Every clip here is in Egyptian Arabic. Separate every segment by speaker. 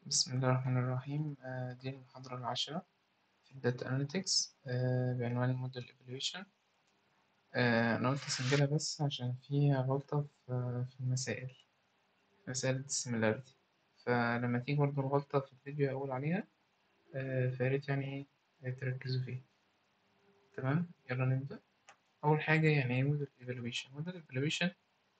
Speaker 1: بسم الله الرحمن الرحيم آه، دي المحاضرة العاشرة في الداتا أناليتكس بعنوان الموديل إيفالويشن أنا قلت أسجلها بس عشان فيها غلطة في في المسائل مسائل السيميلاريتي فلما تيجي برضه الغلطة في الفيديو أقول عليها آه، فياريت يعني إيه تركزوا فيها تمام يلا نبدأ أول حاجة يعني إيه موديل إيفالويشن موديل إيفالويشن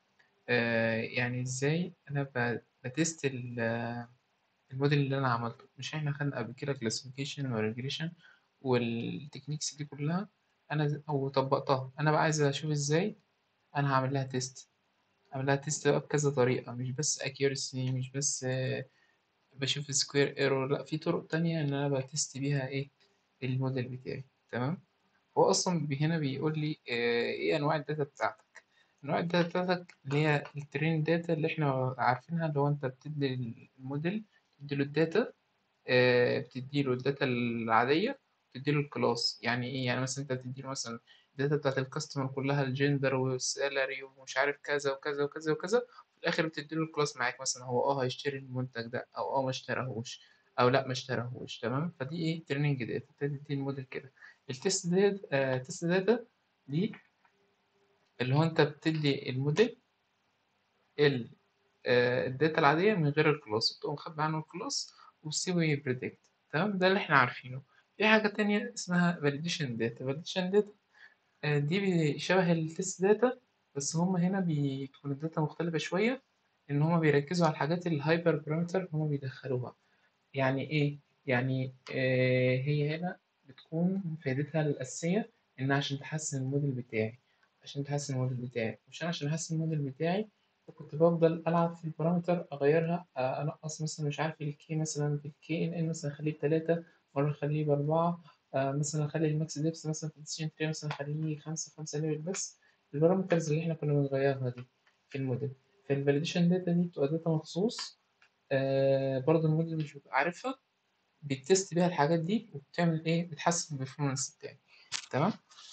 Speaker 1: يعني إزاي أنا ب- بتست ال- الموديل اللي انا عملته مش احنا خدنا قبل كده كلاسيفيكيشن وريجريشن والتكنيكس دي كلها انا ز- او طبقتها انا بقى عايز اشوف ازاي انا هعمل لها تيست اعمل لها تيست بقى بكذا طريقه مش بس accuracy مش بس آه، بشوف سكوير ايرور لا في طرق تانية ان انا بتست بيها ايه الموديل بتاعي تمام هو اصلا بي- هنا بيقول لي آه، ايه انواع الداتا بتاعتك انواع الداتا بتاعتك اللي هي الترين داتا اللي احنا عارفينها اللي هو انت بتدي الموديل تديله الداتا آه، بتديله الداتا العادية بتديله الكلاس يعني ايه يعني مثلا انت بتديله مثلا الداتا بتاعت الكاستمر كلها الجندر والسالري ومش عارف كذا وكذا وكذا وكذا في الاخر بتديله الكلاس معاك مثلا هو اه هيشتري المنتج ده او اه ما اشتراهوش او لا ما اشتراهوش تمام فدي ايه تريننج داتا تدي الموديل كده التست داتا آه تست داتا دي اللي هو انت بتدي الموديل ال- آه، الداتا العادية من غير الكلاس تقوم مخبي عنه الكلاس وتسيبه يبريدكت تمام ده اللي احنا عارفينه في حاجة تانية اسمها validation data validation data آه، دي بي- شبه التست داتا بس هم هنا بتكون الداتا مختلفة شوية إن هم بيركزوا على الحاجات الهايبر بارامتر هم بيدخلوها يعني إيه؟ يعني آه هي هنا بتكون فايدتها الأساسية إن عشان تحسن الموديل بتاعي عشان تحسن الموديل بتاعي مش أنا عشان أحسن الموديل بتاعي كنت بفضل ألعب في البارامتر أغيرها آه، أنقص مثلا مش عارف الكي مثلا في الكي إن إن مثلا أخليه بتلاتة مرة أخليه بأربعة آه مثلا أخلي الماكس ديبس مثلا في الديسيجن تري مثلا أخليه خمسة خمسة ليفل بس البارامترز اللي إحنا كنا بنغيرها دي في الموديل في الفاليديشن داتا دي بتبقى داتا مخصوص آه برضه الموديل مش بيبقى عارفها بتست بيها الحاجات دي وبتعمل ايه بتحسن البرفورمانس بتاعي تمام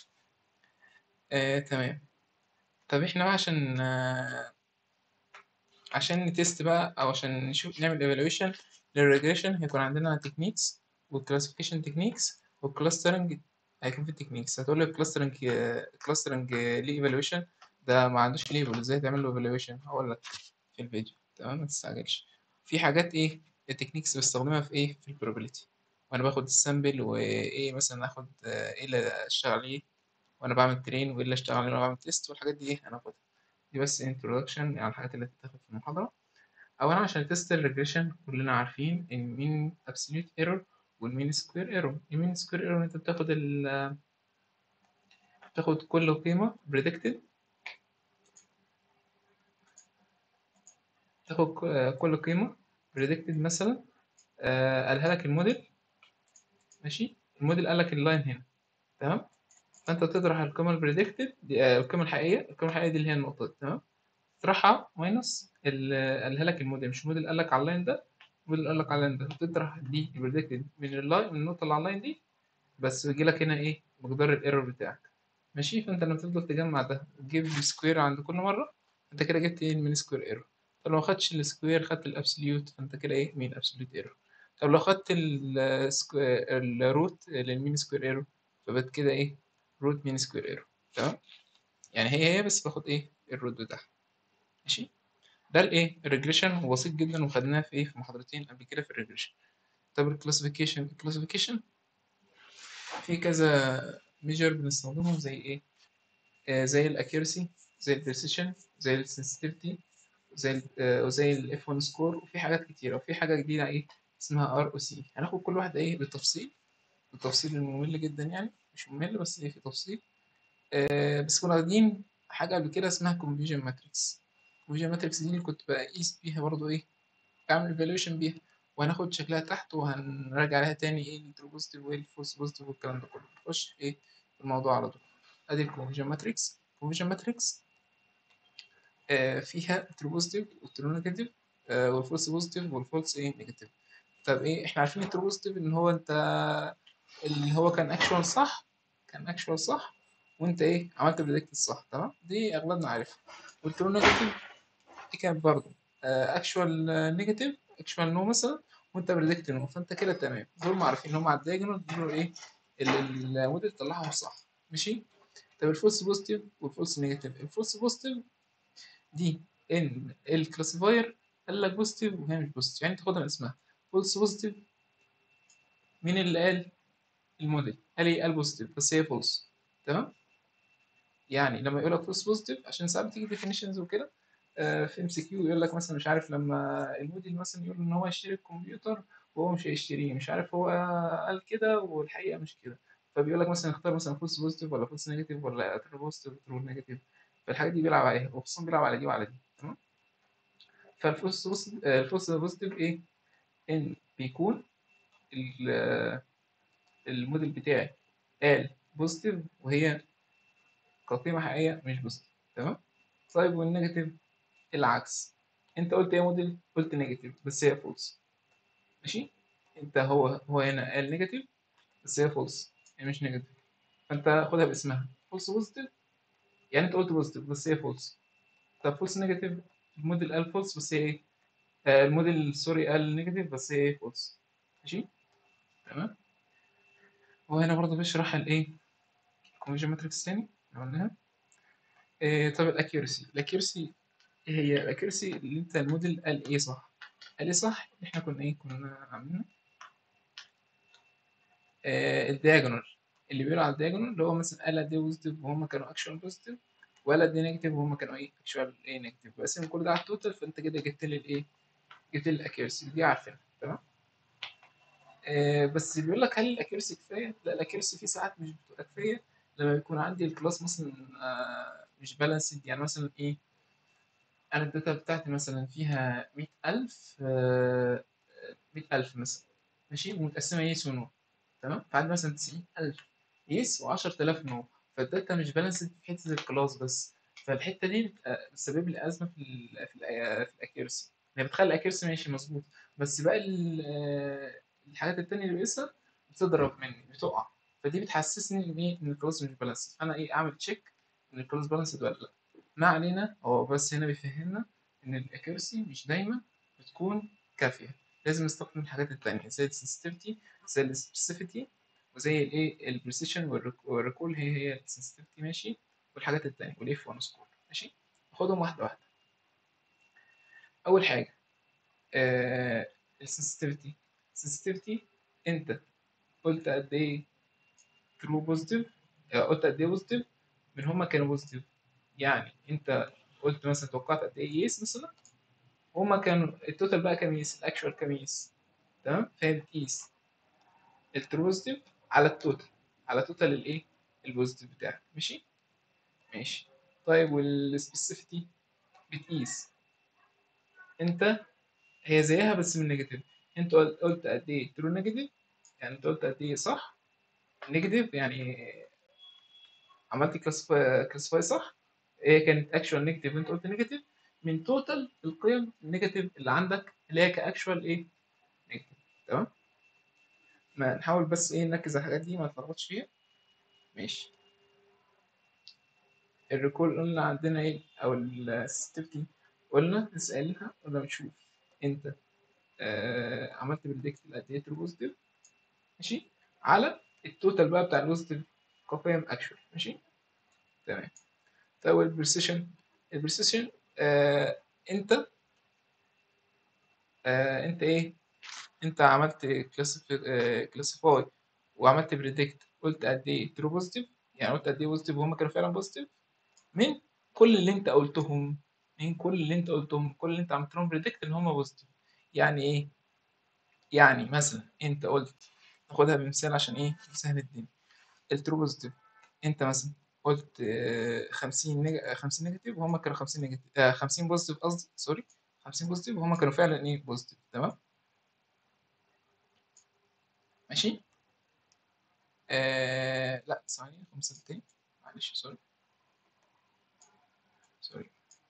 Speaker 1: آه تمام طب احنا بقى عشان آه عشان نتست بقى او عشان نشوف نعمل ايفالويشن للريجريشن هيكون عندنا تكنيكس والكلاسيفيكيشن تكنيكس والكلاسترنج هيكون في تكنيكس هتقول لي الكلاسترنج الكلاسترنج ليه ايفالويشن ده ما عندوش ليبل ازاي تعمل له ايفالويشن هقول لك في الفيديو تمام ما تستعجلش في حاجات ايه التكنيكس بستخدمها في ايه في البروبابيلتي وانا باخد السامبل وايه مثلا اخد آه، ايه اللي اشتغل عليه وانا بعمل ترين وايه اللي اشتغل عليه وانا بعمل تيست والحاجات دي ايه انا باخدها دي بس انترودكشن على الحاجات اللي هتتاخد في المحاضرة اولا عشان تيست الريجريشن كلنا عارفين ان مين ابسوليوت ايرور والمين سكوير ايرور المين سكوير ايرور انت بتاخد ال بتاخد كل قيمة predicted تاخد ك- كل قيمة predicted مثلا آه، قالها لك الموديل ماشي الموديل قال لك اللاين هنا تمام فانت بتطرح القيمة البريدكتد القيمة الحقيقية القيمة الحقيقية دي اللي هي النقطة دي تمام تطرحها ماينس اللي قالها لك الموديل مش الموديل قال لك على اللاين ده الموديل قال لك على اللاين ده تطرح دي البريدكتد من اللاين من النقطة اللي على اللاين دي بس يجي لك هنا ايه مقدار الايرور بتاعك ماشي فانت لما تفضل تجمع ده وتجيب السكوير عند كل مرة انت كده جبت ايه المين سكوير ايرور طب لو خدتش السكوير خدت الابسوليوت فانت كده ايه مين ابسوليوت ايرور طب لو خدت الروت للمين سكوير ايرور فبقت كده ايه روت مين سكوير ايرور تمام يعني هي هي بس باخد ايه الروت بتاعها ماشي ده الايه الريجريشن وبسيط جدا وخدناه في ايه في محاضرتين قبل كده في الريجريشن طب الكلاسيفيكيشن الكلاسيفيكيشن في كذا ميجر بنستخدمهم زي ايه آه زي الاكيرسي زي البريسيشن زي السنسيتيفيتي زي ال آه وزي الاف 1 سكور وفي حاجات كتيره وفي حاجه جديده ايه اسمها ار او سي هناخد كل واحده ايه بالتفصيل بالتفصيل الممل جدا يعني مش ممل بس ايه في تفصيل آه بس كنا واخدين حاجه قبل كده اسمها كونفيجن ماتريكس الكونفيجن ماتريكس دي اللي كنت بقيس بيها برضو ايه بعمل ايفالويشن بيها وهناخد شكلها تحت وهنراجع عليها تاني ايه الترو بوزيتيف وايه الفولس بوزيتيف والكلام ده كله نخش ايه في الموضوع على طول ادي الكونفيجن ماتريكس الكونفيجن ماتريكس آه فيها الترو بوزيتيف والترو نيجاتيف آه والفولس بوزيتيف والفولس ايه نيجاتيف طب ايه احنا عارفين الترو بوزيتيف ان هو انت اللي هو كان اكشوال صح كان اكشوال صح وانت ايه عملت بريدكت الصح تمام دي اغلبنا عارفها والترو نيجاتيف دي كانت برضه اكشوال نيجاتيف اكشوال نو مثلا وانت بريدكت نو فانت كده تمام دول معروفين ان هم على الدايجونال دول ايه ال- الموديل طلعهم صح ماشي طب الفولس بوزيتيف والفولس نيجاتيف الفولس بوزيتيف دي ان الكلاسيفاير قال لك بوزيتيف وهي مش بوزيتيف يعني تاخدها من اسمها فولس بوزيتيف مين اللي قال الموديل قال ايه قال بوزيتيف بس هي فولس تمام يعني لما يقول لك فولس بوزيتيف عشان ساعات بتيجي ديفينيشنز وكده آه، في ام سي كيو يقول لك مثلا مش عارف لما الموديل مثلا يقول ان هو يشتري الكمبيوتر وهو مش هيشتريه مش عارف هو قال كده والحقيقه مش كده فبيقول لك مثلا اختار مثلا فولس بوزيتيف ولا فولس نيجاتيف ولا ترو بوزيتيف ترو نيجاتيف فالحاجات دي بيلعب عليها وخصوصا بيلعب على دي وعلى دي تمام فالفولس بوزيتيف آه، الفولس بوزيتيف ايه ان بيكون ال- آه، الموديل بتاعي قال بوزيتيف وهي كقيمه حقيقيه مش بوزيتيف تمام طيب والنيجاتيف العكس انت قلت ايه موديل قلت نيجاتيف بس هي فولس ماشي انت هو هو هنا قال نيجاتيف بس هي فولس هي مش نيجاتيف فانت خدها باسمها فولس بوزيتيف يعني انت قلت بوزيتيف بس هي فولس طب فولس نيجاتيف الموديل قال فولس بس هي ايه آه الموديل سوري قال نيجاتيف بس هي ايه فولس ماشي تمام هو هنا برضه بيشرح الايه الكونفرجن ماتريكس تاني اللي قلناها إيه طب الاكيورسي الاكيورسي ايه هي الاكيورسي اللي انت الموديل قال ايه صح قال ايه صح احنا كنا ايه كنا عاملينها آه الدياجونال اللي بيقولوا على الدياجونال اللي هو مثلا قال دي بوزيتيف وهم كانوا اكشوال بوزيتيف ولا دي نيجاتيف وهم كانوا ايه اكشوال ايه نيجاتيف بقسم كل ده على التوتال فانت كده جبت لي الايه جبت لي الاكيورسي دي عارفينها تمام آه بس بيقول لك هل الاكيورسي كفايه لا الاكيورسي في ساعات مش بتبقى كفايه لما بيكون عندي الكلاس مثلا آه مش بالانسد يعني مثلا ايه انا الداتا بتاعتي مثلا فيها 100000 آه 100000 مثلا ماشي ومتقسمه يس ونو تمام فعندي مثلا 90000 يس و10000 نو فالداتا مش بالانسد في حته الكلاس بس فالحته دي بت- بتسبب لي ازمه في ال في ال في الاكيرسي هي بتخلي الاكيرسي ماشي مظبوط بس باقي ال- آه، الحاجات التانية اللي بقيسها بتضرب مني بتقع فدي بتحسسني ان ايه ان الكلاس مش بالانسد فانا ايه اعمل تشيك ان الكلاس بالانسد ولا لا ما علينا هو بس هنا بيفهمنا ان الاكيرسي مش دايما بتكون كافيه لازم نستخدم الحاجات التانية زي السنسيتيفيتي زي السبيسيفيتي وزي الايه البريسيشن والريكول هي هي السنسيتيفيتي ماشي والحاجات التانية والاف 1 سكور ماشي خدهم واحدة واحدة أول حاجة آه السنسيتيفيتي السنسيتيفيتي أنت قلت قد إيه ترو بوزيتيف قلت قد إيه بوزيتيف من هما كانوا بوزيتيف يعني أنت قلت مثلا توقعت قد إيه يس مثلا هما كانوا التوتال بقى كام يس الأكشوال كام يس تمام فهي بتقيس الترو بوزيتيف على التوتال على توتال الايه البوزيتيف بتاعك ماشي ماشي طيب والسبيسيفيتي بتقيس انت هي زيها بس من نيجاتيف انت قلت قلت قد ايه ترو نيجاتيف يعني انت قلت قد ايه صح نيجاتيف يعني عملت كلاسيفاي صح هي كانت اكشوال نيجاتيف انت قلت نيجاتيف من توتال القيم النيجاتيف اللي عندك اللي هي كاكشوال ايه نيجاتيف تمام ما نحاول بس ايه نركز على الحاجات دي ما نتلخبطش فيها ماشي الريكول قلنا عندنا ايه او السنسيتيفيتي قلنا نسألها قلنا بنشوف انت آه عملت بريدكت قد ايه ترو بوزيتيف ماشي على التوتال بقى بتاع البوزيتيف كقيم اكشوال ماشي تمام طيب البرسيشن البرسيشن آه انت آه انت ايه انت عملت كلاسيفاي وعملت بريدكت قلت قد ايه ترو بوزيتيف يعني قلت قد ايه بوزيتيف وهم كانوا فعلا بوزيتيف من كل اللي انت قلتهم من كل اللي انت قلتهم كل اللي انت عملت لهم بريدكت ان هم بوزيتيف يعني ايه يعني مثلا انت قلت ناخدها بمثال عشان ايه نسهل الدنيا الترو بوزيتيف انت مثلا قلت آه، 50 نيج... 50 نيجاتيف وهم كانوا 50 نيجاتيف آه 50 بوزيتيف قصدي سوري 50 بوزيتيف وهم كانوا فعلا ايه بوزيتيف تمام ماشي آه لا ثانية خمسة تاني معلش سوري سوري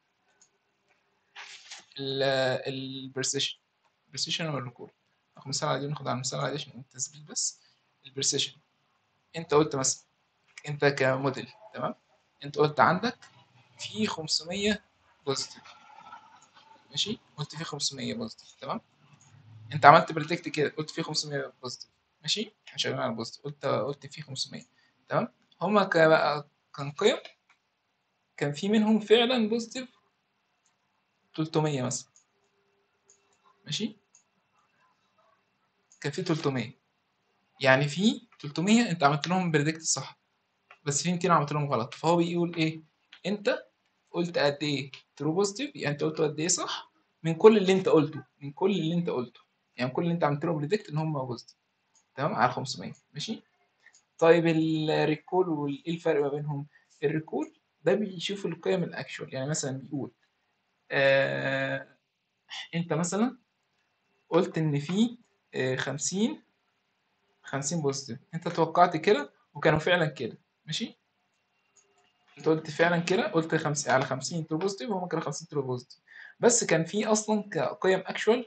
Speaker 1: البرسيشن البرسيشن والريكول ناخد مثال على دي وناخد على المثال على دي عشان التثبيت بس البرسيشن انت قلت مثلا انت كموديل تمام انت قلت عندك في 500 بوزيتيف ماشي قلت في 500 بوزيتيف تمام انت عملت بريدكت كده قلت فيه 500 بوزيتيف ماشي احنا شغالين على البوزيتيف قلت قلت فيه 500 تمام هما ك- بقى كان قيم كان في منهم فعلا بوزيتيف 300 مثلا ماشي كان في 300 يعني في 300 انت عملت لهم بريدكت صح بس في 200 عملت لهم غلط فهو بيقول ايه انت قلت قد ايه ترو بوزيتيف يعني انت قلت قد ايه صح من كل اللي انت قلته من كل اللي انت قلته يعني كل اللي انت عملت له بريدكت ان هم بوزيتيف تمام على 500 ماشي طيب الريكول وايه الفرق ما بينهم الريكول ده بيشوف القيم الاكشوال يعني مثلا بيقول آه انت مثلا قلت ان في آه 50 50 بوزيتيف انت توقعت كده وكانوا فعلا كده ماشي انت قلت فعلا كده قلت 50 على 50 ترو بوزيتيف وهم كانوا 50 ترو بوزيتيف بس كان في اصلا كقيم اكشوال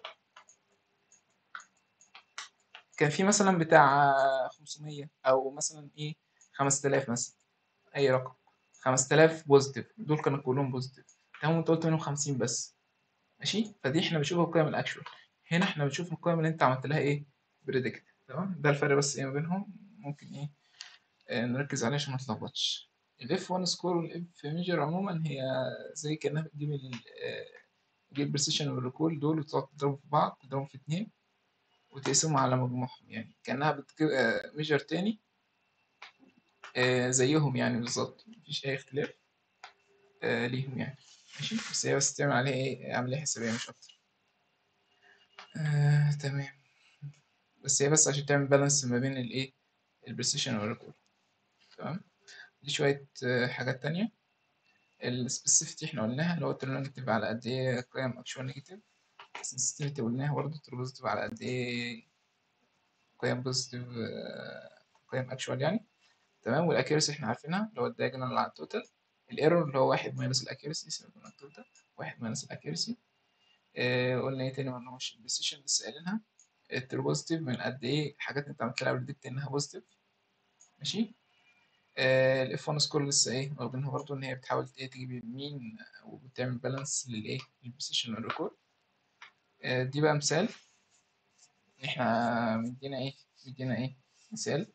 Speaker 1: كان في مثلا بتاع 500 او مثلا ايه 5000 مثلا اي رقم 5000 بوزيتيف دول كانوا كلهم بوزيتيف تمام انت قلت منهم 50 بس ماشي فدي احنا بنشوف القيم الاكشوال هنا احنا بنشوف القيم اللي انت عملت لها ايه بريدكت تمام ده الفرق بس ايه ما بينهم ممكن ايه آه، نركز عليه عشان ما تلخبطش الاف 1 سكور والاف ميجر عموما هي زي كانها بتجيب ال تجيب بريسيشن والريكول دول وتقعد تضربهم في بعض تضربهم في اتنين وتقسمهم على مجموعهم يعني كأنها بتجيب ميجر تاني آه، زيهم يعني بالظبط مفيش أي اختلاف آه، ليهم يعني ماشي بس هي بس تعمل عليها ايه عملية حسابية مش أكتر آه، تمام بس هي بس عشان تعمل بالانس ما بين الايه البريسيشن والريكول تمام دي شوية آه، حاجات تانية السبيسيفيتي احنا قلناها اللي هو الترنيجاتيف على قد ايه قيم اكشوال نيجاتيف السنسيتيفيتي قلناها برضه التروبوزيتيف على قد ايه قيم بوزيتيف قيم اكشوال يعني تمام والاكيرسي احنا عارفينها اللي هو الدايجونال على التوتال الايرور اللي هو واحد ماينس الاكيرسي سيبك من التوتال واحد ماينس الاكيرسي آه قلنا ايه تاني ما قلناش البريسيشن لسه قايلينها الترو بوزيتيف من قد ايه حاجات انت عملت لها بريدكت انها بوزيتيف ماشي آه الاف 1 سكور لسه ايه واخدينها برضه ان هي بتحاول ايه تجيب المين وبتعمل بالانس للايه للبريسيشن والريكورد آه دي بقى مثال احنا مدينا ايه مدينا ايه مثال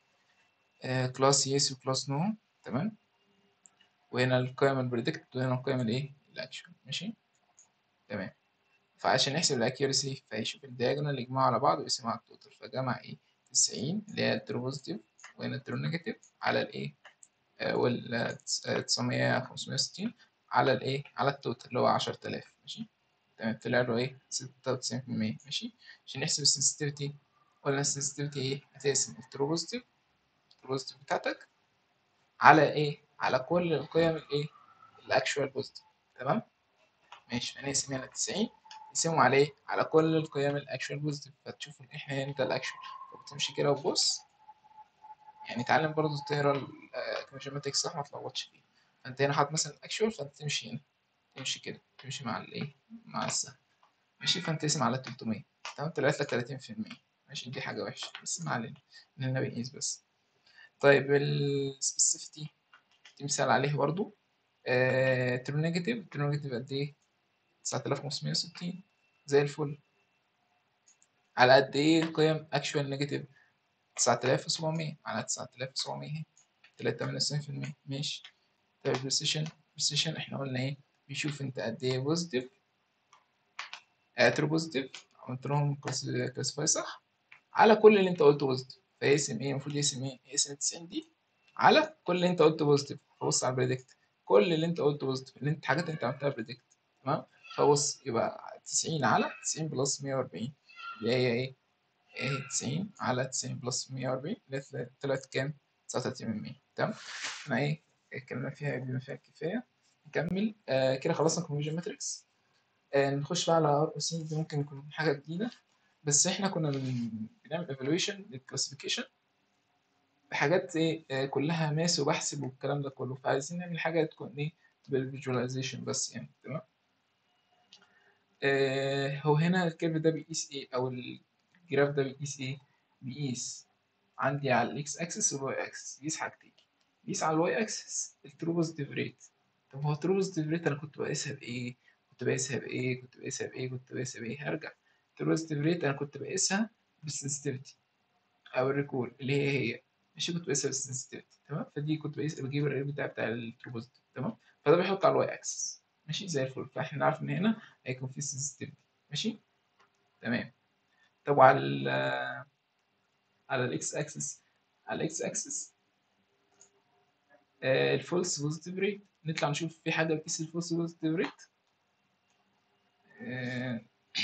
Speaker 1: آه كلاس يس وكلاس نو تمام وهنا القيم البريدكت وهنا القيم الايه الاكشن ماشي تمام فعشان نحسب الاكيورسي فيشوف الدياجونال يجمعوا على بعض ويقسموا على التوتال فجمع ايه 90 اللي هي الترو بوزيتيف وهنا الترو نيجاتيف على الايه آه وال 900 560 على الايه على التوتال اللي هو 10000 ماشي تمام طلع له ايه 96% ماشي عشان نحسب السنسيتيفيتي قلنا السنسيتيفيتي ايه هتقسم الترو بوزيتيف الترو بوزيتيف بتاعتك على ايه على كل القيم الايه الاكشوال بوزيتيف تمام ماشي هنقسم هنا 90 نقسمهم على ايه على كل القيم الاكشوال بوزيتيف فتشوف احنا انت الاكشوال وبتمشي كده وتبص يعني اتعلم برضه تقرا الكيماتيكس صح ما تلخبطش فيه فانت هنا حاطط مثلا الاكشوال فانت تمشي هنا تمشي كده تمشي مع الايه مع السهم ماشي فانت تقسم على 300 تمام طلعت لك 30% ماشي دي حاجه وحشه بس ما علينا اننا بنقيس بس طيب السبيسيفيتي دي مثال عليه برضه آه ترو نيجاتيف ترو نيجاتيف قد ايه 9560 زي الفل على قد ايه القيم اكشوال نيجاتيف 9700 على 9700 93% ماشي طيب البريسيشن البريسيشن احنا قلنا ايه بيشوف انت قد ايه بوزيتيف ترو بوزيتيف عملت لهم كلاسيفاي صح على كل اللي انت قلته بوزيتيف فيقسم ايه المفروض يقسم ايه يقسم 90 دي على كل اللي انت قلته بوزيتيف فبص على البريدكت كل اللي انت قلته بوزيتيف اللي انت حاجات انت عملتها بريدكت تمام فبص يبقى 90 على 90 بلس 140 اللي هي ايه ايه 90 على 90 بلس 140 اللي طلعت كام 39% تمام احنا ايه اتكلمنا فيها بما فيها الكفايه نكمل آه كده خلصنا كونفيجن ماتريكس آه نخش بقى على ار او سي دي ممكن يكون حاجه جديده بس احنا كنا بن- بنعمل ايفالويشن للكلاسيفيكيشن بحاجات ايه آه كلها ماس وبحسب والكلام ده كله فعايزين نعمل حاجه تكون ايه تبقى الفيجواليزيشن بس يعني تمام آه هو هنا الكيرف ده بيقيس ايه او الجراف ده بيقيس ايه بيقيس عندي على الاكس اكسس والواي اكسس بيقيس حاجتين بيقيس على الواي اكسس الترو بوزيتيف ريت طب هو الترو بوزيتيف ريت انا كنت بقيسها بايه كنت بقيسها بايه كنت بقيسها بايه كنت بقيسها بايه هرجع البوزيتيف ريت انا كنت بقيسها بالسنسيتيفيتي او الريكول اللي هي هي ماشي كنت بقيسها بالسنسيتيفيتي تمام فدي كنت بقيس بجيب الريت بتاع بتاع الترو بوزيتيف تمام فده بيحط على الواي اكسس ماشي زي الفل فاحنا عارف ان هنا هيكون في سنسيتيفيتي ماشي تمام طب وعلى ال على الاكس اكسس على الاكس اكسس الفولس بوزيتيف ريت نطلع نشوف في حاجه بتقيس الفولس بوزيتيف ريت آه،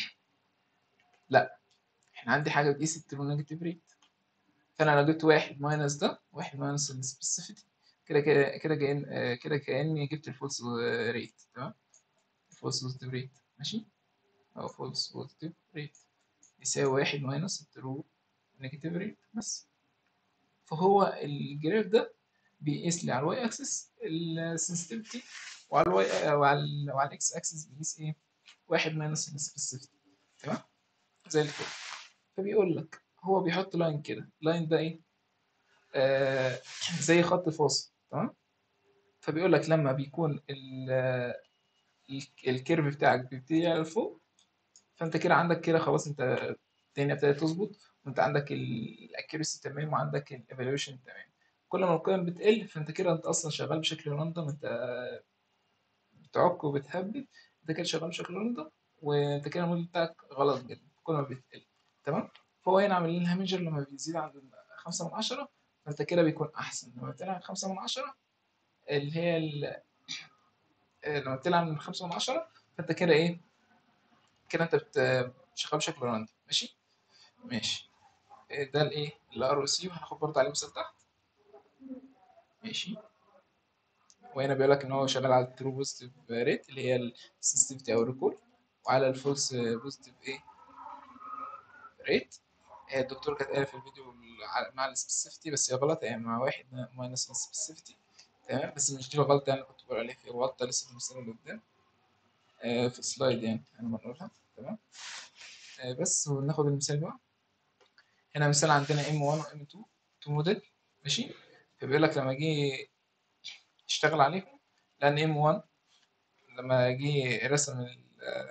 Speaker 1: لا احنا عندي حاجه بتقيس الترو نيجاتيف ريت فانا لو جبت واحد ماينس ده واحد ماينس السبيسيفيتي كده كده كده كأن آه، كده كأني جبت الفولس ريت تمام الفولس بوزيتيف ريت ماشي او فولس بوزيتيف ريت يساوي واحد ماينس الترو نيجاتيف ريت بس فهو الجراف ده بيقيس لي على الواي اكسس السنسيتيفيتي وعلى الواي وعلى ال- وعلى الاكس اكسس بيقيس ايه واحد ماينس السبيسيفيتي تمام زي الفل فبيقول لك هو بيحط لاين كده لاين ده ايه آه زي خط فاصل تمام فبيقول لك لما بيكون ال ال- الكيرف بتاعك بيبتدي يعلى لفوق فانت كده عندك كده خلاص انت الدنيا ابتدت تظبط وانت عندك الاكيرسي تمام وعندك الايفالويشن تمام كل ما القيم بتقل فانت كده انت اصلا شغال بشكل راندوم انت بتعك وبتهبد انت كده شغال بشكل راندوم وانت كده الموديل بتاعك غلط جدا كل ما بتقل تمام فهو هنا عامل لها ميجر لما بيزيد عن خمسة من عشرة فانت كده بيكون احسن لما بتقل عن خمسة من عشرة اللي هي ال- آه، لما بتقل عن خمسة من عشرة فانت كده ايه كده انت بت- شغال بشكل راندوم ماشي ماشي آه، ده الايه الار او سي وهناخد برضه عليه مثال تحت ماشي وهنا بيقول لك ان هو شغال على الترو بوزيتيف ريت اللي هي السنسيتيفيتي او الريكول وعلى الفولس بوزيتيف ايه ريت هي الدكتور كانت قايله في الفيديو ال- مع السبيسيفيتي بس هي غلط يعني مع واحد ماينس السبيسيفيتي تمام بس مش دي الغلطه يعني اللي كنت بقول عليها في غلطه لسه في المثال اللي قدام آه، في السلايد يعني انا بنقولها تمام آه، بس وناخد المثال بقى هنا مثال عندنا ام 1 وام 2 تو موديل ماشي فبيقول لك لما جه يشتغل عليهم لان ام 1 لما جه رسم ال-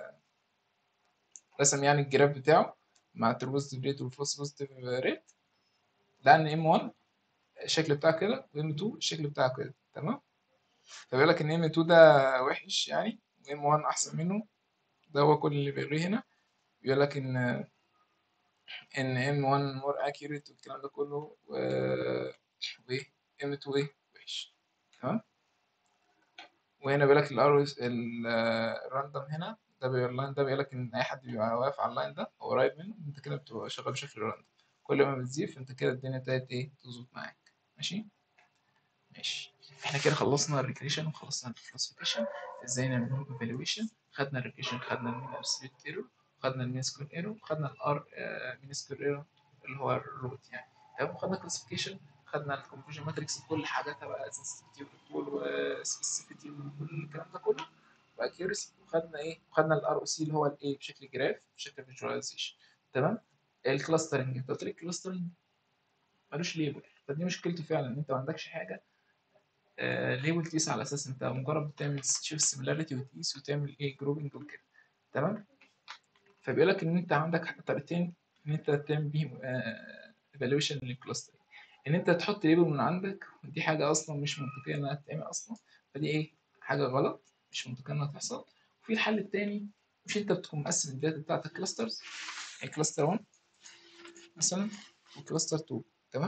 Speaker 1: رسم يعني الجراف بتاعه مع البوزيتيف ريت والفولس بوزيتيف ريت لان ام 1 الشكل بتاعه كده وام 2 الشكل بتاعه كده تمام فبيقول لك ان ام 2 ده وحش يعني وام 1 احسن منه ده هو كل اللي بيقريه هنا بيقول لك ان ان ام 1 مور اكيوريت والكلام ده كله و وايه ام 2 ايه وحش تمام وهنا بيقول لك الار الراندوم هنا ده بيقول اللاين ده بيقول لك ان اي حد بيبقى واقف على اللاين ده او قريب منه انت كده بتبقى شغال بشكل راندوم كل ما بتزيد فانت كده الدنيا ابتدت ايه تظبط معاك ماشي ماشي احنا كده خلصنا الريكريشن وخلصنا الكلاسيفيكيشن ازاي نعمل لهم ايفالويشن خدنا الريكريشن خدنا المين ابسوليوت ايرور خدنا المين سكوير ايرور خدنا الار مين سكوير ايرور اللي هو الروت يعني تمام وخدنا كلاسيفيكيشن خدنا الكونفوجن ماتريكس بكل حاجاتها بقى سنسيتيفيتي وكنترول وسبيسيفيتي وكل الكلام ده كله واكيورسي وخدنا ايه وخدنا الار او سي اللي هو الايه بشكل جراف بشكل فيجواليزيشن تمام الكلاسترنج انت قلت لي الكلاسترنج ملوش ليبل فدي مشكلته فعلا ان انت ما عندكش حاجه آه، ليبل تقيس على اساس انت مجرد بتعمل تشوف السيميلاريتي وتقيس وتعمل ايه جروبنج وكده تمام فبيقول لك ان انت عندك طريقتين ان انت تعمل بيهم ايفالويشن للكلاستر ان انت تحط ليبل من عندك ودي حاجه اصلا مش منطقيه انها تتعمل اصلا فدي ايه حاجه غلط مش منطقيه انها تحصل وفي الحل التاني مش انت بتكون مقسم الداتا بتاعتك كلاسترز يعني كلاستر 1 مثلا وكلاستر 2 تمام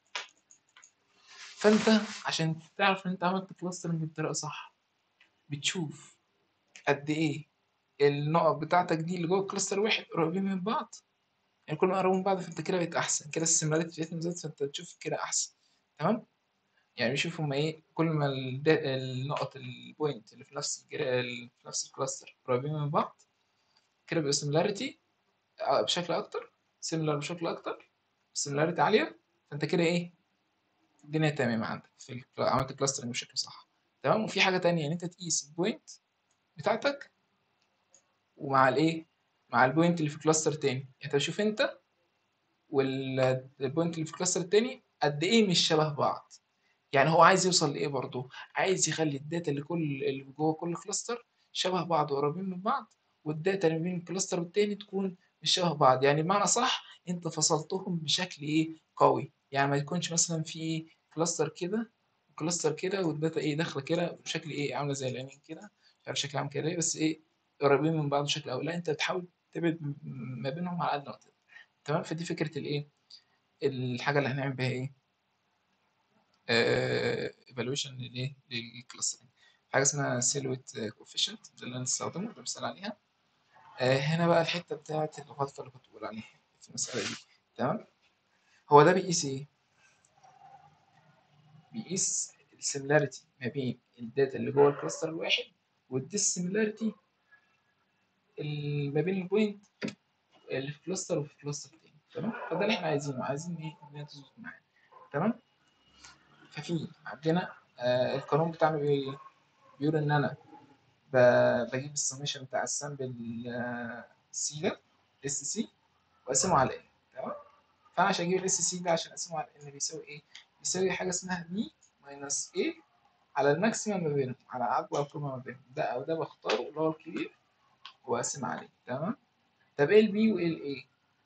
Speaker 1: فانت عشان تعرف ان انت عملت كلاسترنج بطريقه صح بتشوف قد ايه النقط بتاعتك دي اللي جوه كلاستر واحد قريبين من بعض يعني كل ما قربوا من بعض فانت كده بقيت احسن كده السيميلاريتي بتاعتهم زادت فانت تشوف كده احسن تمام يعني بيشوف هما ايه كل ما الدا- النقط البوينت اللي في نفس الجرا... اللي في نفس الكلاستر قريبين من بعض كده بيبقى سيميلاريتي بشكل اكتر سيميلار بشكل اكتر سيميلاريتي عاليه فانت كده ايه الدنيا تمام عندك في ال- عملت كلاسترنج بشكل صح تمام وفي حاجه تانية ان انت تقيس البوينت بتاعتك ومع الايه مع البوينت اللي في كلاستر تاني يعني انت شوف انت والبوينت اللي في الكلاستر التاني قد ايه مش شبه بعض يعني هو عايز يوصل لايه برضه عايز يخلي الداتا اللي كل اللي جوه كل كلاستر شبه بعض وقريبين من بعض والداتا اللي بين الكلاستر والتاني تكون مش شبه بعض يعني بمعنى صح انت فصلتهم بشكل ايه قوي يعني ما يكونش مثلا في ايه كلاستر كده وكلاستر كده والداتا ايه داخله كده بشكل ايه عامله زي العينين كده مش عارف شكلها عامل كده ليه بس ايه قريبين من بعض بشكل قوي لا انت بتحاول تبعد م- ما بينهم على قد ما تقدر تمام فدي فكره الايه الحاجه اللي هنعمل بيها ايه ايفالويشن للايه للكلاسترنج حاجه اسمها سيلويت كوفيشنت ده اللي انا بستخدمه ده مثال عليها آه، هنا بقى الحته بتاعت الغلطه اللي كنت بقول عليها في المساله دي تمام هو ده بيقيس ايه بيقيس السيميلاريتي ما بين الداتا اللي جوه الكلاستر الواحد والديسيميلاريتي ما بين البوينت اللي في كلاستر وفي كلاستر تاني تمام فده اللي احنا عايزينه عايزين ايه الدنيا تظبط معانا تمام ففي عندنا آه القانون بتاعنا بيقول ايه بيقول ان انا ب- بجيب السميشن بتاع السامبل سي ده اس سي واقسمه على ايه تمام فانا عشان اجيب الاس سي ده عشان اقسمه على ان بيساوي ايه بيساوي حاجه اسمها بي ماينس ايه على الماكسيمم ما بينهم على اكبر قيمه ما بينهم ده او ده بختاره اللي هو الكبير واقسم عليه تمام طب ايه البي وايه الايه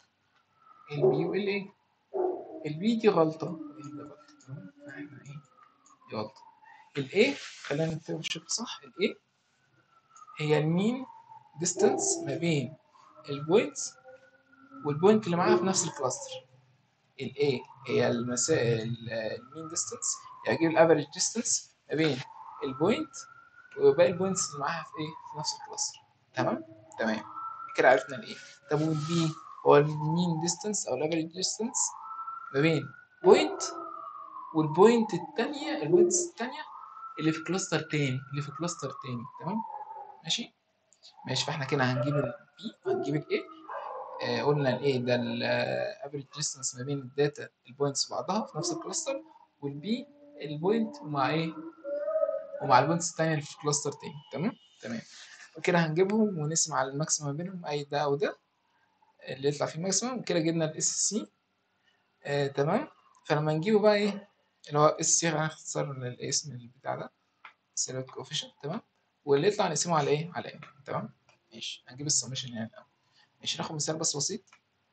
Speaker 1: البي وايه الايه البي دي غلطه ال ده غلطه تمام فاحنا ايه دي غلطه الايه خلينا نكتبها بشكل صح الايه هي المين ديستانس ما بين البوينتس والبوينت اللي معاها في نفس الكلاستر الاي هي المسا... المين ديستانس يعني اجيب الافريج ديستانس ما بين البوينت وباقي البوينتس اللي معاها في ايه في نفس الكلاستر تمام تمام كده عرفنا الايه طب والبي هو المين ديستانس او الافريج ديستانس ما بين بوينت والبوينت الثانيه البوينتس الثانيه اللي في كلاستر تاني اللي في كلاستر تاني تمام ماشي ماشي فاحنا كده هنجيب البي وهنجيب الايه آه، قلنا الايه ده الافريج ديستانس ما بين الداتا البوينتس بعضها في نفس الكلاستر والبي البوينت مع ايه ومع البوينتس التانية اللي في كلاستر تاني تمام تمام وكده هنجيبهم ونقسم على الماكسيمم ما بينهم اي ده او ده اللي يطلع فيه ماكسيمم وكده جبنا الاس سي آه تمام فلما نجيبه بقى ايه اللي هو اس سي هنختصر الاسم البتاع ده سيلوت كوفيشنت تمام واللي يطلع نقسمه على ايه على ايه تمام ماشي هنجيب السمشن يعني الاول ماشي ناخد مثال بس بسيط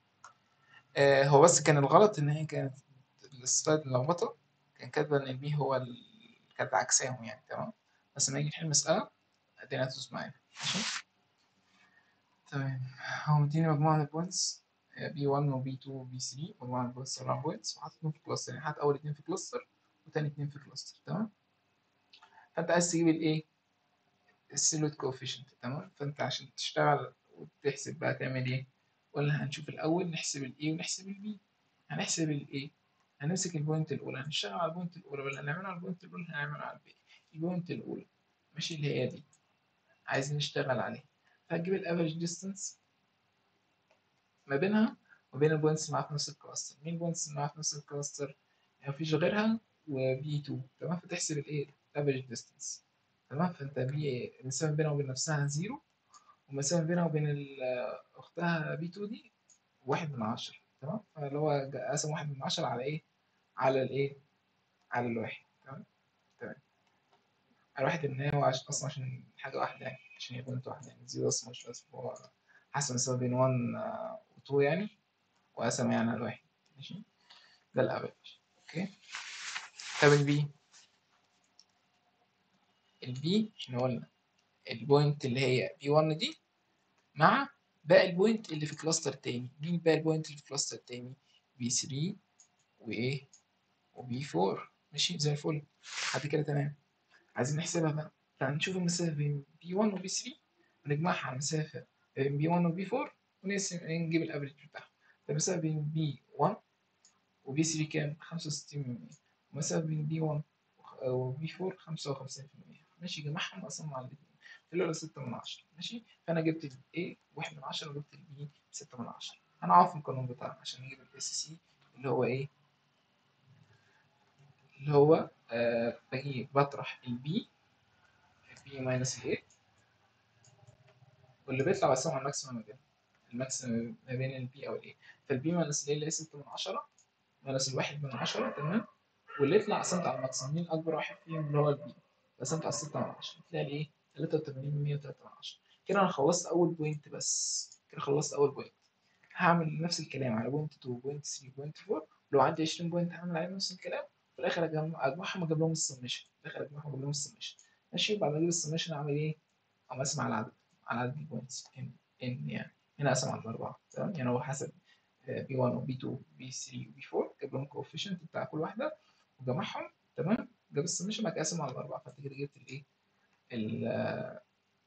Speaker 1: آه هو بس كان الغلط ان هي كانت السلايد ملخبطه كان كاتبه ان البي هو ال... كانت عكساهم يعني تمام بس لما نيجي نحل مساله الدنيا هتظبط معانا ماشي تمام هو مديني مجموعه من البوينتس بي 1 وبي 2 وبي 3 مجموعه من البوينتس اربع بوينتس وحاططهم في كلاستر يعني حاطط اول اتنين في كلاستر وتاني اتنين في كلاستر تمام فانت عايز تجيب الايه السيلوت كوفيشنت تمام فانت عشان تشتغل وتحسب بقى تعمل ايه قلنا هنشوف الاول نحسب الايه ونحسب البي هنحسب الايه هنمسك البوينت الاولى هنشتغل على البوينت الاولى ولا هنعملها على البوينت الاولى هنعملها على البي البوينت الاولى ماشي اللي هي دي عايزين نشتغل عليها فهتجيب الافريج ديستانس ما بينها وبين البوينتس اللي معاها في نفس الكلاستر مين البوينتس اللي معاها في نفس الكلاستر يعني مفيش غيرها وبي 2 تمام فتحسب الايه الافريج ديستانس تمام فانت بي المسافه بينها وبين نفسها زيرو والمسافه بينها وبين ال- اختها بي 2 دي واحد من عشرة تمام فاللي هو جا- قسم واحد من عشرة على ايه على الايه على الواحد تمام تمام على الواحد ان هو عشان اصلا عشان حاجه واحده يعني عشان هي بوينت واحده يعني زيرو اصلا مش لازم هو حسب المسافه بين 1 و 2 يعني وقسم يعني على الواحد ماشي ده الافريج اوكي طب البي البي احنا قلنا البوينت اللي هي بي 1 دي مع باقي البوينت اللي في كلاستر تاني مين باقي البوينت اللي في كلاستر تاني بي 3 وايه وبي 4 ماشي زي الفل لحد كده تمام عايزين نحسبها بقى فهنشوف المسافة بين بي 1 وبي 3 ونجمعها على المسافة بين بي 1 وبي 4 ونقسم نجيب الافريج بتاعها فالمسافة بين بي 1 وبي 3 كام؟ 65% والمسافة بين بي 1 وبي 4 55% ماشي جمعهم وقسمهم على الاثنين طلعوا 6 من 10 ماشي فانا جبت الايه 1 من 10 وجبت البي 6 من 10 هنعرف القانون بتاعنا عشان نجيب الاس سي اللي هو ايه اللي هو آه بجيب بطرح البي البي ماينس الايه واللي بيطلع بقسمه على الماكسيمم ما بينهم الماكسيمم ما بين البي او الايه فالبي ماينس الايه اللي هي 6 من 10 ماينس الواحد من 10 تمام واللي يطلع قسمت على الماكسيمم مين اكبر واحد فيهم اللي هو البي قسمت على 6 من 10 تلاقي الايه 83 103 من 10 كده انا خلصت اول بوينت بس كده خلصت اول بوينت هعمل نفس الكلام على بوينت 2 بوينت 3 بوينت 4 لو عندي 20 بوينت هعمل عليهم نفس الكلام في الاخر أجمع- اجمعهم اجيب لهم السمشن في الاخر اجمعهم اجيب لهم السمشن ماشي وبعد ما اجيب السمشن اعمل ايه؟ اقوم اقسم على العدد على عدد البوينتس ان ان يعني هنا اقسم على الاربعه تمام يعني هو حسب بي 1 وبي 2 بي 3 وبي 4 جاب لهم الكوفيشنت بتاع كل واحده وجمعهم تمام جاب السمشن بعد كده قسم على الاربعه فانت كده جبت الايه؟ ال-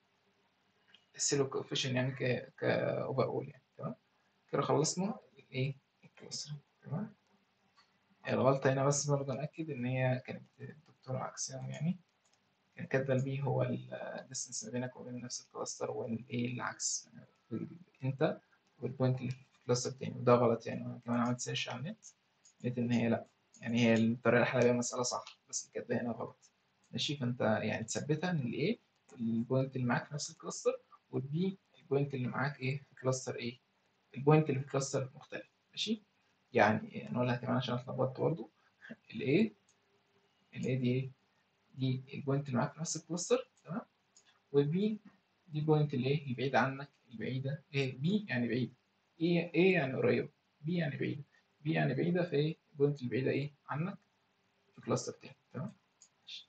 Speaker 1: السيلو كوفيشن يعني ك ك اوفر اول يعني تمام كده خلصنا الايه؟ الكلاس تمام الغلطة هنا بس برضه نأكد إن هي كانت الدكتورة عكسهم يعني كان كاتبة البي هو الديستنس ما بينك وبين نفس الكلاستر والإيه العكس أنت والبوينت اللي في الكلاستر التاني وده غلط يعني أنا كمان عملت سيرش على النت لقيت إن هي لأ يعني هي الطريقة اللي حل بيها المسألة صح بس اللي كاتباها هنا غلط ماشي فأنت يعني تثبتها إن الإيه البوينت اللي معاك في نفس الكلاستر والبي البوينت اللي معاك إيه في كلاستر إيه البوينت اللي في كلاستر مختلف ماشي يعني نقولها كمان عشان اتلخبطت برضه الايه الايه دي ايه دي البوينت اللي معاك في نفس الكلاستر تمام والبي دي البوينت اللي ايه البعيدة عنك البعيدة ايه بي يعني بعيد ايه ايه يعني قريبة بي يعني بعيدة بي يعني بعيدة فايه البوينت البعيدة ايه عنك في كلاستر تاني تمام ماشي.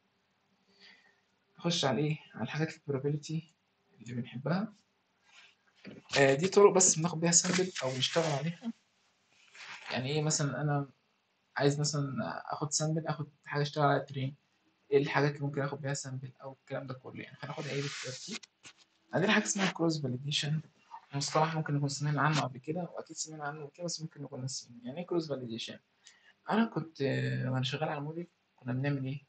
Speaker 1: نخش على ايه على الحاجات البروبابيلتي اللي بنحبها آه دي طرق بس بناخد بيها سامبل او نشتغل عليها يعني ايه مثلا انا عايز مثلا اخد سامبل اخد حاجه اشتغل على ترين ايه الحاجات اللي ممكن اخد بيها سامبل او الكلام ده كله يعني هناخد ايه بالترتيب عندنا حاجه اسمها كروس فاليديشن مصطلح ممكن نكون سمعنا عنه قبل كده واكيد سمعنا عنه قبل كده بس ممكن نكون ناسيين يعني ايه كروس فاليديشن انا كنت آه، وانا شغال على موديل كنا بنعمل ايه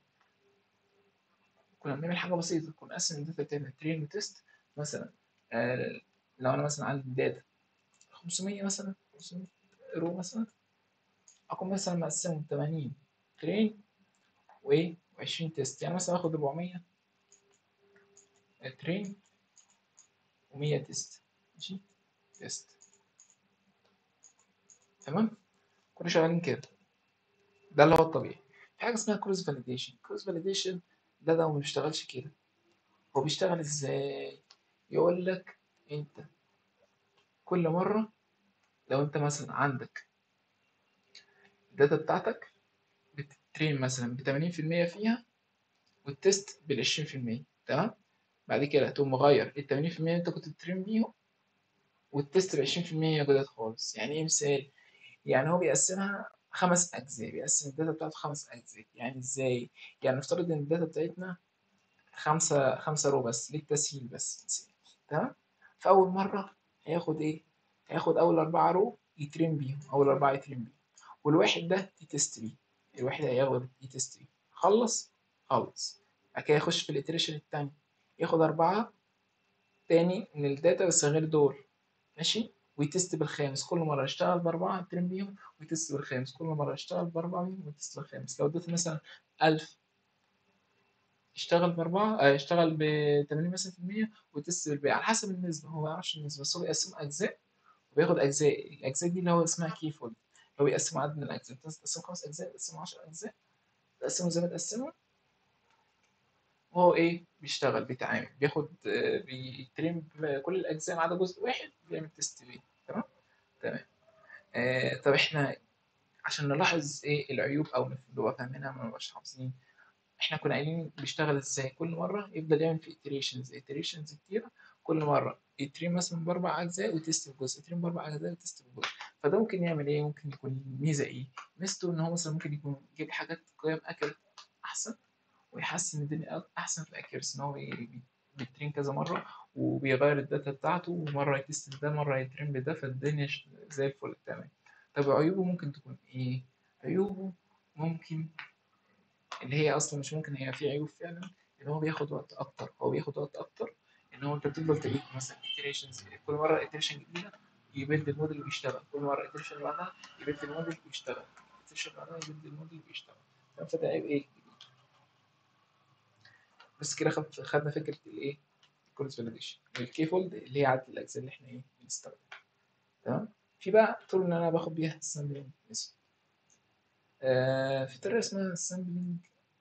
Speaker 1: كنا بنعمل حاجه بسيطه كنا نقسم الداتا بتاعتنا ترين وتيست مثلا آه لو انا مثلا عندي داتا 500 مثلا 500 رو مثلا اكون مثلا مقسمهم 80 ترين وايه و20 تيست يعني مثلا اخد 400 ترين و100 تيست ماشي تيست تمام كنا شغالين كده ده اللي هو الطبيعي في حاجه اسمها كروس فاليديشن كروس فاليديشن ده ده ما بيشتغلش كده هو بيشتغل ازاي يقول لك انت كل مره لو انت مثلا عندك الداتا بتاعتك بتترين مثلا ب 80% فيها والتيست بال 20% تمام بعد كده تقوم مغير ال 80% اللي انت كنت بتترين بيهم والتيست ب 20% جداد خالص يعني ايه مثال يعني هو بيقسمها خمس اجزاء بيقسم الداتا بتاعته خمس اجزاء يعني ازاي يعني نفترض ان الداتا بتاعتنا خمسة خمسة رو بس للتسهيل بس مثال تمام فأول مرة هياخد إيه؟ هياخد أول أربعة رو يترين بيهم أول أربعة يترين بيهم والواحد ده يتست بيه الواحد هياخد يتست بيه خلص خلص بعد كده يخش في الإتريشن التاني ياخد أربعة تاني من الداتا بس غير دول ماشي ويتست بالخامس كل مرة يشتغل بأربعة يترين بيهم ويتست بالخامس كل مرة يشتغل بأربعة بيهم ويتست بالخامس لو اديت مثلا ألف يشتغل بأربعة آه، يشتغل ب 80 مثلا في المية ويتست بالباقي على حسب النسبة هو ما يعرفش النسبة بس هو بيقسم أجزاء وبياخد أجزاء الأجزاء دي اللي هو اسمها كي فولد هو بيقسم عدد من الأجزاء أنت تقسم خمس أجزاء تقسم 10 أجزاء تقسمه زي ما تقسمه وهو إيه بيشتغل بيتعامل بياخد آه، بيترم كل الأجزاء ما عدا جزء واحد بيعمل تيست بيه تمام تمام آه طب إحنا عشان نلاحظ إيه العيوب أو نبقى فاهمينها ما نبقاش حافظين احنا كنا قايلين بيشتغل ازاي كل مره يفضل يعمل في iterations iterations كتيره كل مره يترين مثلا باربع اجزاء وتست في جزء يترين باربع اجزاء وتست في جزء فده ممكن يعمل ايه ممكن يكون ميزه ايه ميزته ان هو مثلا ممكن يكون يجيب حاجات قيم اكل احسن ويحسن الدنيا احسن في الاكيرسي ان هو بي- بيترين كذا مره وبيغير الداتا بتاعته ومره يتست ده مره يترين بده فالدنيا ش- زي الفل تمام طب عيوبه ممكن تكون ايه عيوبه ممكن اللي هي اصلا مش ممكن هي في عيوب فعلا ان هو بياخد وقت اكتر هو بياخد وقت اكتر ان هو انت بتفضل تعيد مثلا iterations كل مره iteration جديده يبدل الموديل ويشتغل كل مره iteration اللي بعدها يبدل الموديل ويشتغل iteration اللي بعدها يبدل الموديل ويشتغل تمام فده عيب ايه بس كده خد- خدنا فكره الايه الكورس فاليديشن والكي فولد اللي هي عدد الاجزاء اللي احنا ايه بنستخدمها تمام في بقى طرق ان انا باخد بيها السامبلنج آه في طريقه اسمها السامبلنج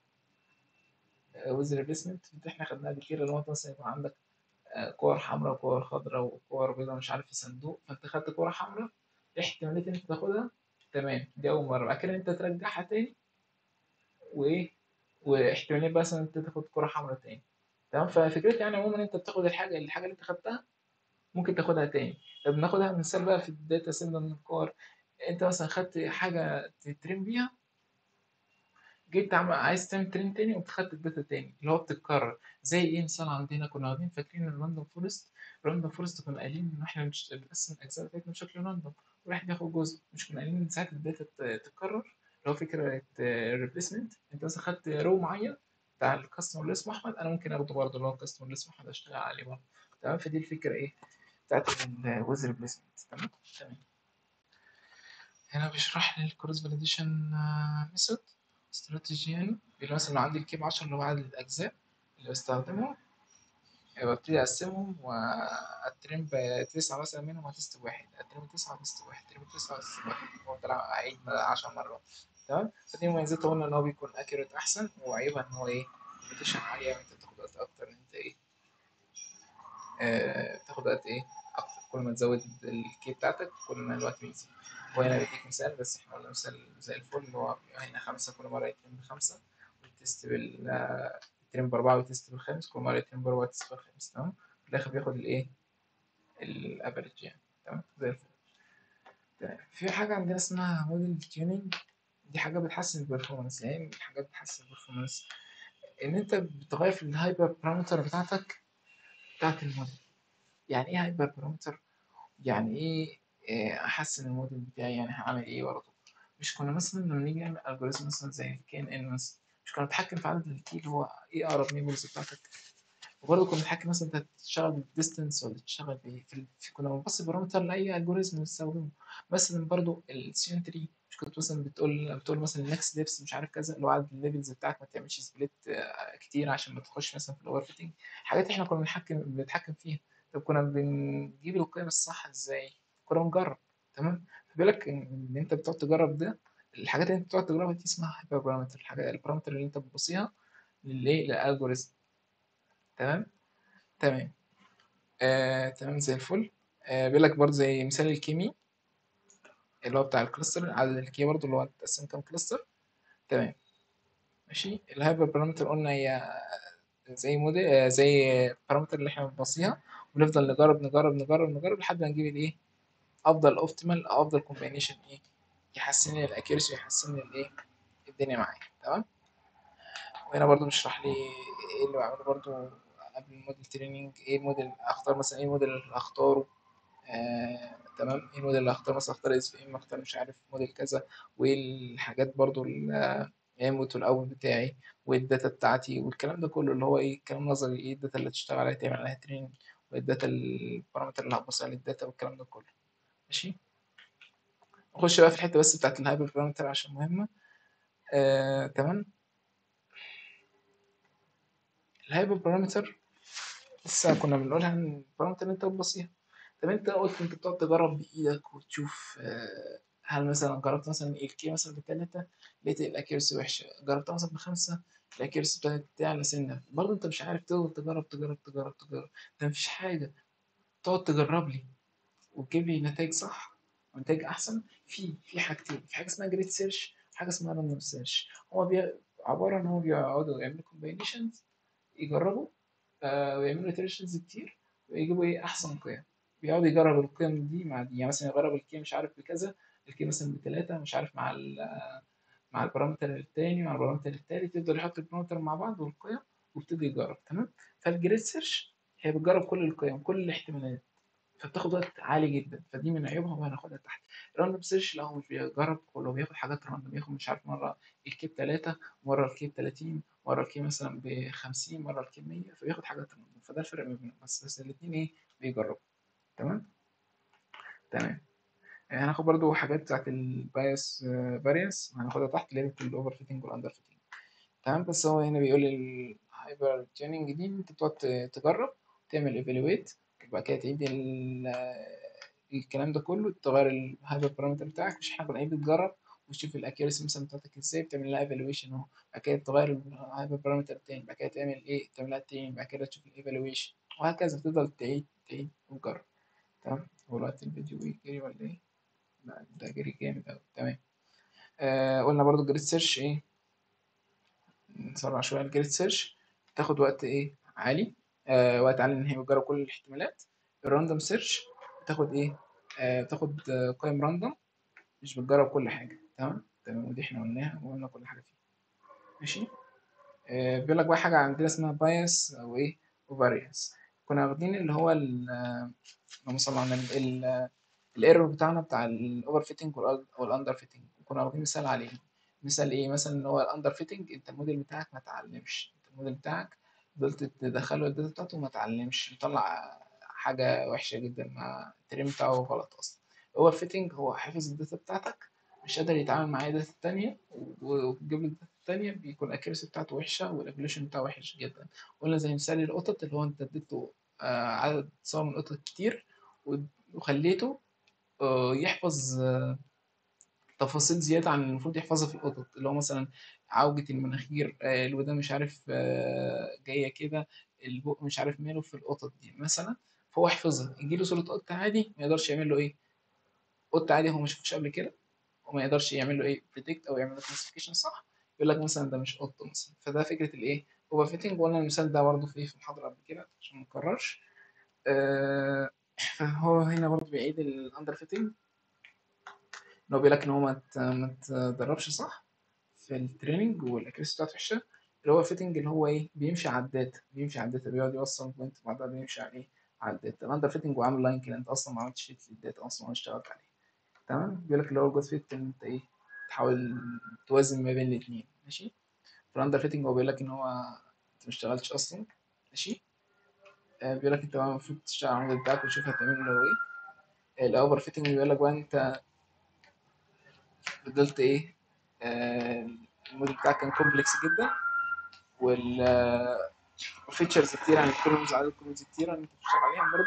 Speaker 1: ويز ريبليسمنت دي احنا خدناها قبل كده اللي هو انت مثلا يكون عندك آه، كور حمراء وكور خضراء وكور بيضاء مش عارف في صندوق فانت خدت كوره حمراء احتماليه ان انت تاخدها تمام دي اول مره بعد كده انت ترجعها تاني وايه واحتماليه مثلا انت تاخد كره حمراء تاني تمام ففكرتي يعني عموما انت بتاخد الحاجه الحاجه اللي انت خدتها ممكن تاخدها تاني طب ناخدها مثال بقى في الداتا سيل من الكور انت مثلا خدت حاجه تترين بيها جيت تعمل عايز تعمل ترين تاني وقمت خدت الداتا تاني اللي هو بتتكرر زي ايه مثال عندنا كنا واخدين فاكرين الراندوم فورست الراندوم فورست كنا قايلين ان احنا مش بنقسم الاجزاء بتاعتنا بشكل راندوم واحد ياخد جزء مش كنا قايلين ان ساعه الداتا تتكرر اللي هو فكره الريبليسمنت انت مثلا خدت رو معين بتاع الكاستمر اللي اسمه احمد انا ممكن اخده برضه اللي هو الكاستمر اللي اسمه احمد اشتغل عليه برضه تمام فدي الفكره ايه بتاعت الويز ريبليسمنت تمام تمام هنا بيشرح لي الكروس فاليديشن ميثود استراتيجي يعني بيقول مثلا لو عندي الكيب 10 اللي هو عدد الاجزاء اللي بستخدمهم ببتدي اقسمهم والترم بتسعة مثلا منهم هتست واحد الترم تسعة هتست واحد الترم تسعة هتست واحد هو طلع اعيد 10 مرات تمام فدي مميزاته قلنا ان هو بيكون اكيوريت احسن وعيبها ان هو ايه ريبيتيشن عالية انت بتاخد وقت اكتر ان انت ايه آه بتاخد وقت ايه اكتر كل ما تزود الكي بتاعتك كل ما الوقت بيزيد وهنا بديك مثال بس احنا قلنا مثال زي الفل اللي هو هنا خمسة كل مرة يتم بخمسة والتست بال يتم بأربعة والتست بالخامس كل مرة يتم بأربعة والتست بالخامس تمام في الآخر بياخد الإيه الأفريج يعني تمام زي الفل تمام في حاجة عندنا اسمها موديل تيونينج دي حاجة بتحسن البرفورمانس يعني حاجات بتحسن البرفورمانس إن أنت بتغير في الهايبر بارامتر بتاعتك بتاعت الموديل يعني إيه هايبر بارامتر؟ يعني إيه احسن الموديل بتاعي يعني هعمل ايه برضه مش كنا مثلا لما نيجي نعمل الجوريزم مثلا زي الكي ان ان مثلا مش كنا بنتحكم في عدد الكي اللي هو ايه اقرب نيبلز بتاعتك وبرضه كنا بنتحكم مثلا انت هتشتغل بالديستنس ولا تشتغل بايه في, في كنا بنبص بارامتر لاي الجوريزم بنستخدمه مثلا برضه السيونتري مش كنت مثلا بتقول بتقول مثلا النكست ليبس مش عارف كذا اللي هو عدد الليفلز بتاعك ما تعملش سبليت كتير عشان ما تخش مثلا في الاوفر فيتنج حاجات احنا كنا بنتحكم بنتحكم فيها طب كنا بنجيب القيم الصح ازاي كنا بنجرب تمام فبيقول ان انت بتقعد تجرب ده الحاجات اللي انت بتقعد تجربها دي اسمها هايبر بارامتر الحاجات البارامتر اللي انت بتبصيها للايه للالجوريزم تمام تمام آه، تمام زي الفل آه، بيقول لك برضه زي مثال الكيمي اللي هو بتاع الكلاستر عدد الكي برضه اللي هو هتقسم كام كلاستر تمام ماشي الهايبر بارامتر قلنا هي زي موديل آه، زي بارامتر اللي احنا بنبصيها ونفضل نجرب نجرب نجرب نجرب لحد ما نجيب الايه افضل اوبتيمال او افضل كومبينيشن ايه يحسن لي الاكيرسي ويحسن لي الايه الدنيا معايا تمام وهنا برضو بيشرح لي ايه اللي بعمله برضو قبل الموديل تريننج ايه الموديل اختار مثلا ايه الموديل اللي هختاره آه، تمام ايه الموديل اللي هختار مثلا اختار اس في ام اختار مش عارف موديل كذا وايه الحاجات برضو الانبوت والاوت بتاعي والداتا بتاعتي والكلام ده كله اللي هو ايه الكلام نظري ايه الداتا اللي تشتغل عليها تعمل عليها تريننج والداتا البارامتر اللي هتبص عليه الداتا والكلام ده كله ماشي نخش بقى في الحته بس بتاعت الهايبر بارامتر عشان مهمه آه، تمام الهايبر بارامتر لسه كنا بنقولها ان البارامتر اللي انت بتبصيها طب انت قلت انت بتقعد تجرب بايدك وتشوف آه، هل مثلا جربت مثلا الكي مثلا بتلاتة لقيت الاكيرسي وحشه جربتها مثلا بخمسة الاكيرسي بتاعت تعلى سنه برضه انت مش عارف تفضل تجرب تجرب تجرب تجرب ده مفيش حاجه تقعد تجرب لي وتجيب لي نتائج صح ونتائج احسن في في حاجتين في حاجه اسمها جريد سيرش وحاجه اسمها راندوم سيرش هو بي... عباره ان هو بيقعدوا يعملوا كومبينيشنز يجربوا آه ويعملوا اتريشنز كتير ويجيبوا ايه احسن قيم بيقعد يجرب القيم دي مع دي يعني مثلا يجرب الكي مش عارف بكذا الكي مثلا بثلاثة مش عارف مع ال مع البارامتر التاني مع البارامتر التالت يفضل يحط البارامتر مع بعض والقيم ويبتدي يجرب تمام فالجريد سيرش هي بتجرب كل القيم كل الاحتمالات فبتاخد وقت عالي جدا فدي من عيوبها وهناخدها تحت الراندوم سيرش لا هو مش بيجرب كله بياخد حاجات راندوم بياخد مش عارف مره الكي بتلاتة مره الكي بتلاتين مره الكي مثلا بخمسين مره الكي بمية فبياخد حاجات راندوم فده الفرق ما بينهم بس بس الاتنين ايه بيجربوا تمام تمام هناخد برضو حاجات بتاعت البايس فاريانس هناخدها تحت اللي هي الاوفر فيتنج والاندر فيتنج تمام بس هو هنا بيقول الهايبر تيوننج دي انت بتقعد تجرب تعمل ايفالويت وبعد كده تعيد الكلام ده كله تغير الهايبر بارامتر بتاعك مش احنا كنا بتجرب وتشوف الاكيرسي مثلا بتاعتك ازاي بتعمل لها ايفالويشن اهو بعد كده تغير الهايبر بارامتر تاني بعد كده تعمل ايه تعملها تاني بعد كده تشوف الايفالويشن وهكذا تفضل تعيد تعيد وتجرب تمام هو دلوقتي الفيديو بيجري ولا ايه؟ لا ده جري جامد أوي تمام آه قلنا برضو الجريد سيرش ايه نسرع شوية الجريد سيرش تاخد وقت ايه عالي آه وقت عالي ان هي بتجرب كل الاحتمالات الراندوم سيرش بتاخد ايه آه بتاخد آه، قيم راندوم مش بتجرب كل حاجة تمام تمام ودي احنا قلناها وقلنا كل حاجة فيها ماشي آه بيقول لك بقى حاجة عندنا اسمها بايس او ايه وفاريانس كنا واخدين اللي هو ال- آه، اللهم صل على النبي ال- الايرور بتاعنا بتاع الاوفر فيتنج والاندر فيتنج كنا واخدين مثال عليه مثال ايه مثلا ان هو الاندر فيتنج انت الموديل بتاعك ما اتعلمش انت الموديل بتاعك فضلت تدخله الداتا بتاعته وما اتعلمش مطلع حاجه وحشه جدا مع الترم بتاعه غلط اصلا الاوفر فيتنج هو حافظ الداتا بتاعتك مش قادر يتعامل مع اي داتا تانية وتجيب له الداتا التانية بيكون الاكيرسي بتاعته وحشة والايفوليوشن بتاعه وحش جدا قلنا زي مثال القطط اللي هو انت اديته آه، عدد صور من القطط كتير وخليته آه، يحفظ آه، تفاصيل زيادة عن المفروض يحفظها في القطط اللي هو مثلا عوجة المناخير آه، الودان مش عارف آه، جاية كده البق مش عارف ماله في القطط دي مثلا فهو يحفظها يجيله صورة قط عادي ما يقدرش يعمل له ايه قط عادي هو ما شافوش قبل كده وما يقدرش يعمل له ايه بريدكت او يعمل له كلاسيفيكيشن صح يقول لك مثلا ده مش قط مثلا فده فكرة الايه اوفر فيتنج وقلنا المثال ده برضه في في المحاضرة قبل كده عشان ما نكررش آه، فهو هنا برضه بيعيد الاندر فيتنج ان هو بيقول لك ان هو ما ت- ما تدربش صح في التريننج والاكيرسي بتاعته وحشه اللي هو فيتنج اللي هو ايه بيمشي على الداتا بيمشي على الداتا بيقعد يوصل بوينت بعدها بيمشي على ايه على الداتا الاندر فيتنج وعامل لاين كده انت اصلا ما عملتش فيت للداتا اصلا ولا اشتغلت عليه تمام بيقول لك اللي هو الجود فيت ان انت ايه تحاول توازن ما بين الاثنين ماشي فالاندر فيتنج هو بيقول لك ان هو انت ما اشتغلتش اصلا ماشي آه، بيقول لك انت بقى المفروض تشتغل على الموديل بتاعك وتشوف هتعمل له ايه الاوفر فيتنج بيقول لك بقى انت فضلت ايه آه، الموديل بتاعك كان كومبلكس جدا والفيتشرز كتير عن الكولومز عدد الكولومز كتير انت بتشتغل عليهم برضه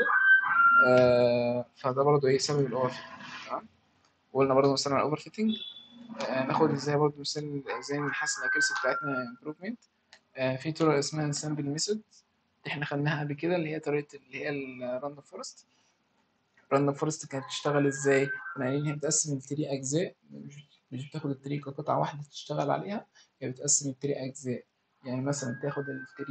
Speaker 1: آه، فده برضه ايه سبب الاوفر فيتنج تمام وقلنا برضه مثلا على الاوفر فيتنج ناخد ازاي برضه مثال ازاي نحسن الاكيرسي بتاعتنا امبروفمنت في طرق اسمها سامبل ميثود احنا خدناها قبل كده اللي هي طريقه اللي هي الراندوم فورست راندوم فورست كانت بتشتغل ازاي؟ كنا قايلين هي بتقسم التري اجزاء مش مش بتاخد التري كقطعه واحده تشتغل عليها هي بتقسم التري اجزاء يعني مثلا تاخد التري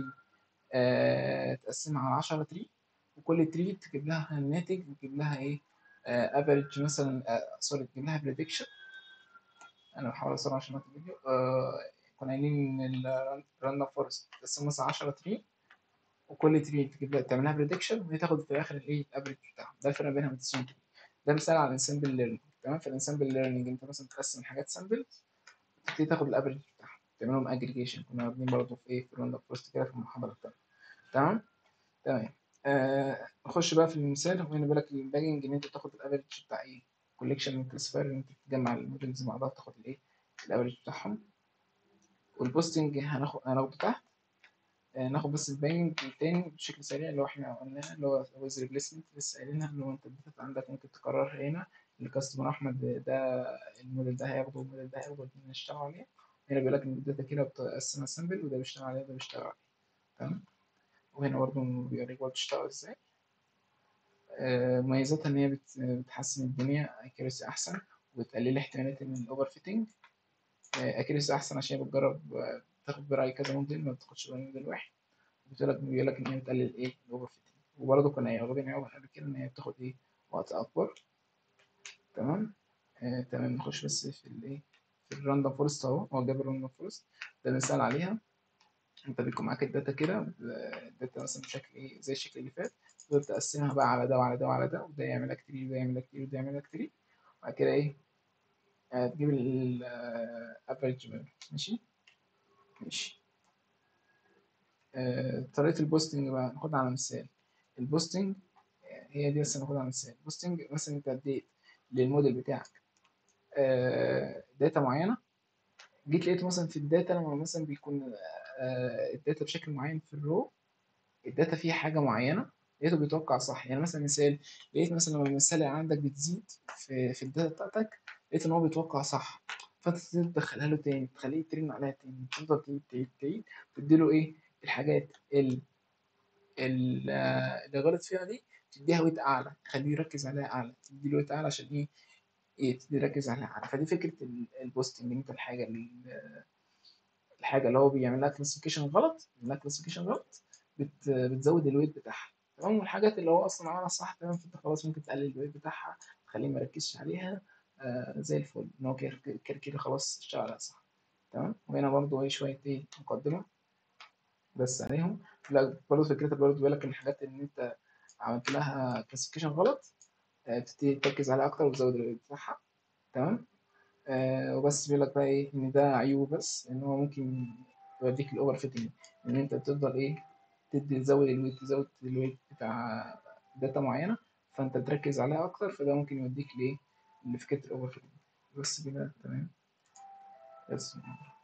Speaker 1: آه تقسمها على 10 تري وكل تري تجيب لها الناتج وتجيب لها ايه افريج مثلا آه سوري تجيب لها بريدكشن انا بحاول اسرع عشان اكتب فيديو آه كنا قايلين ان الراندوم فورست تقسم مثلا 10 تري وكل تري تجيب لها تعملها بريدكشن وهي تاخد في الاخر الايه الافريج بتاعها ده الفرق بينها وبين التسعين تري ده مثال على الانسامبل ليرنينج تمام في الانسامبل ليرنينج انت مثلا تقسم حاجات سامبل تبتدي تاخد الافريج بتاعها تعملهم اجريجيشن كنا واخدين برضه في ايه في الراوند فورست كده في المحاضره الثانيه تمام تمام آه نخش بقى في المثال هو هنا بيقول لك الباجنج ان انت تاخد الافريج بتاع ايه كوليكشن من كلاسيفاير ان انت تجمع المودلز مع بعض تاخد الايه الافريج بتاعهم والبوستنج هناخد هناخده تحت آه، ناخد بس البايننج تاني بشكل سريع اللي هو احنا قلناه اللي هو ويز ريبليسمنت لسه قايلينها اللي هو انت الداتا عندك ممكن تكررها هنا الكاستمر احمد ده الموديل ده هياخده والموديل ده هياخده الاثنين هنشتغل عليه هنا بيقول لك ان الداتا كده بتقسمها سامبل وده بيشتغل عليه وده بيشتغل عليه تمام وهنا برضه بيوريك برضه تشتغل ازاي آه، مميزاتها ان هي بت- بتحسن الدنيا اكيرسي احسن وتقلل احتمالات ان الاوفر فيتنج اكيرسي احسن عشان بتجرب آه، تاخد برأي كذا موديل ما بتاخدش برأي موديل واحد بتقول لك بيقول لك ان هي بتقلل ايه الاوفر فيتنج وبرضه كنا واخدين عيوبها قبل كده ان هي بتاخد ايه وقت اكبر تمام آه تمام نخش بس في الايه في الراندوم فورست اهو هو جاب الراندوم فورست ده مثال عليها انت بيكون معاك الداتا كده الداتا مثلا بشكل ايه زي الشكل اللي فات تقدر تقسمها بقى على ده وعلى ده وعلى ده وده يعمل لك تري وده يعمل لك تري وده يعمل لك تري وبعد كده ايه آه تجيب الافريج ماشي ماشي آه طريقة البوستنج بقى ناخدها على مثال البوستنج هي دي بس ناخدها على مثال البوستنج مثلا انت اديت للموديل بتاعك آه داتا معينة جيت لقيت مثلا في الداتا لما مثلا بيكون آه الداتا بشكل معين في الرو الداتا فيها حاجة معينة لقيته بيتوقع صح يعني مثلا مثال لقيت مثلا لما المثال اللي عندك بتزيد في, في الداتا بتاعتك لقيت ان هو بيتوقع صح فانت تبتدي تدخلها له تاني تخليه يترن عليها تاني تفضل تعيد تعيد تعيد تديله ايه الحاجات ال- ال- آه، اللي غلط فيها دي تديها ويت اعلى تخليه يركز عليها اعلى تديله ويت اعلى عشان ايه ايه تبتدي تركز على فدي فكره ال- البوستنج انت الحاجه ال- الحاجه اللي هو بيعمل لها كلاسيفيكيشن غلط بيعمل لها كلاسيفيكيشن غلط بت بتزود الويت بتاعها تمام والحاجات اللي هو اصلا عملها صح تمام فانت خلاص ممكن تقلل الويت بتاعها تخليه ما يركزش عليها آه زي الفل ان هو كده كده كده خلاص اشتغل صح تمام وهنا برضو ايه شويه ايه مقدمه بس عليهم لا برضه فكرتها برضه بيقول لك ان الحاجات اللي انت عملت لها كلاسيفيكيشن غلط آه، تبتدي تركز عليها اكتر وتزود الويت بتاعها تمام آه وبس بيقول لك بقى ايه ان ده عيوب بس ان هو ممكن يوديك الاوفر فيتنج ان انت بتفضل ايه تدي تزود الويت تزود الويت بتاع داتا معينه فانت بتركز عليها اكتر فده ممكن يوديك لايه لفكره الاوفر فيتنج بس كده تمام بس